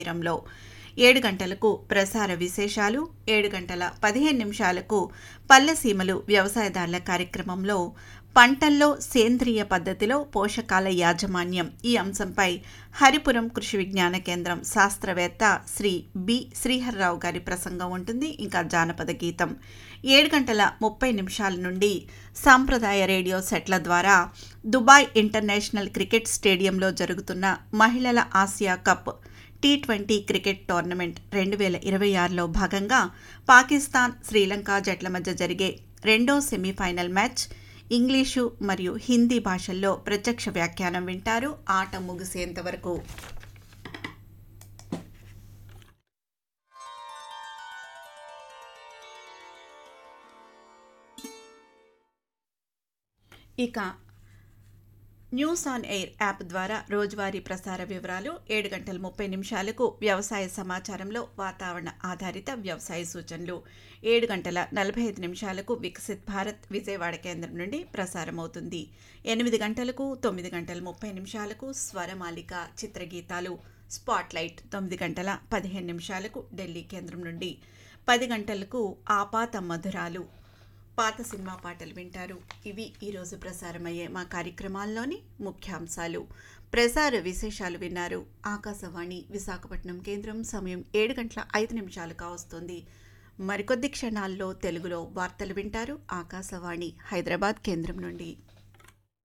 తీరంలో ఏడు గంటలకు ప్రసార విశేషాలు ఏడు గంటల పదిహేను నిమిషాలకు పల్లెసీమలు వ్యవసాయదారుల కార్యక్రమంలో పంటల్లో సేంద్రియ పద్ధతిలో పోషకాల యాజమాన్యం ఈ అంశంపై హరిపురం కృషి విజ్ఞాన కేంద్రం శాస్త్రవేత్త శ్రీ బి శ్రీహర్రావు గారి ప్రసంగం ఉంటుంది ఇంకా జానపద గీతం ఏడు గంటల ముప్పై నిమిషాల నుండి సాంప్రదాయ రేడియో సెట్ల ద్వారా దుబాయ్ ఇంటర్నేషనల్ క్రికెట్ స్టేడియంలో జరుగుతున్న మహిళల Asia cup T twenty cricket tournament రెండు వేల ఇరవై ఆరులో భాగంగా పాకిస్తాన్ శ్రీలంక జట్ల మధ్య జరిగే రెండో సెమీఫైనల్ మ్యాచ్ ఇంగ్లీషు మరియు హిందీ భాషల్లో ప్రత్యక్ష వ్యాఖ్యానం వింటారు ఆట ముగిసేంత వరకు ఇక న్యూస్ ఆన్ ఎయిర్ యాప్ ద్వారా రోజువారీ ప్రసార వివరాలు ఏడు గంటల ముప్పై నిమిషాలకు వ్యవసాయ సమాచారంలో వాతావరణ ఆధారిత వ్యవసాయ సూచనలు ఏడు గంటల నలభై ఐదు నిమిషాలకు వికసిత్ భారత్ విజయవాడ కేంద్రం నుండి ప్రసారమవుతుంది ఎనిమిది గంటలకు తొమ్మిది గంటల ముప్పై నిమిషాలకు స్వరమాలిక చిత్రగీతాలు స్పాట్లైట్ తొమ్మిది గంటల పదిహేను నిమిషాలకు ఢిల్లీ కేంద్రం నుండి పది గంటలకు ఆపాత మధురాలు పాత సినిమా పాటలు వింటారు ఇవి ఈరోజు ప్రసారమయ్యే మా కార్యక్రమాల్లోని ముఖ్యాంశాలు ప్రసార విశేషాలు విన్నారు ఆకాశవాణి విశాఖపట్నం కేంద్రం సమయం ఏడు గంటల ఐదు నిమిషాలు కావస్తుంది మరికొద్ది క్షణాల్లో తెలుగులో వార్తలు వింటారు ఆకాశవాణి హైదరాబాద్ కేంద్రం నుండి